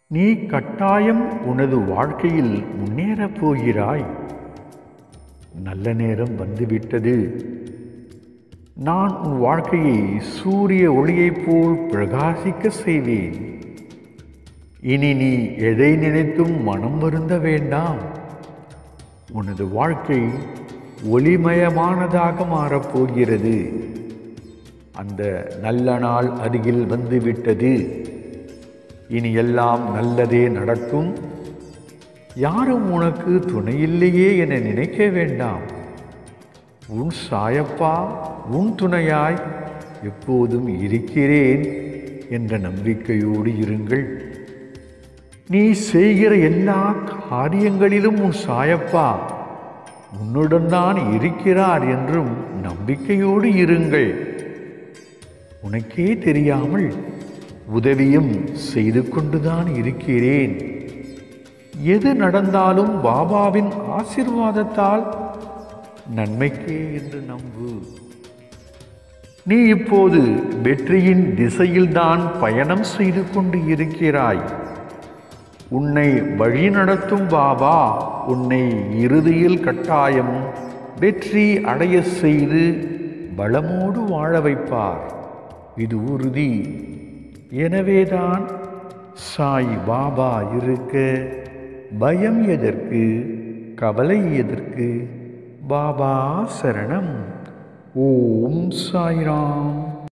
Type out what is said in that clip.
நீ கட்டாயம் உனது வாழ்க்கையில் முன்னேறப் போகிறாய் நல்ல நேரம் வந்துவிட்டது நான் உன் வாழ்க்கையை சூரிய ஒளியைப் போல் பிரகாசிக்க செய்வேன் இனி நீ எதை நினைத்தும் மனம் வருந்த வேண்டாம் உனது வாழ்க்கை ஒளிமயமானதாக மாறப்போகிறது அந்த நல்ல நாள் அருகில் வந்துவிட்டது இனி எல்லாம் நல்லதே நடக்கும் யாரும் உனக்கு துணையில்லையே என நினைக்க வேண்டாம் உன் சாயப்பா உன் துணையாய் எப்போதும் இருக்கிறேன் என்ற நம்பிக்கையோடு இருங்கள் நீ செய்கிற எல்லா காரியங்களிலும் உன் சாயப்பா உன்னுடன் தான் இருக்கிறார் என்றும் நம்பிக்கையோடு இருங்கள் உனக்கே தெரியாமல் உதவியும் செய்து கொண்டுதான் இருக்கிறேன் எது நடந்தாலும் பாபாவின் ஆசிர்வாதத்தால் நன்மைக்கே என்று நம்பு நீ இப்போது வெற்றியின் திசையில்தான் பயணம் செய்து கொண்டு இருக்கிறாய் உன்னை வழிநடத்தும் பாபா உன்னை இறுதியில் கட்டாயம் வெற்றி அடைய செய்து பலமோடு வாழ வைப்பார் இது உறுதி எனவேதான் சாய் பாபா இருக்க பயம் எதற்கு கவலை எதற்கு பாபா சரணம் ஓம் சாய்ராம்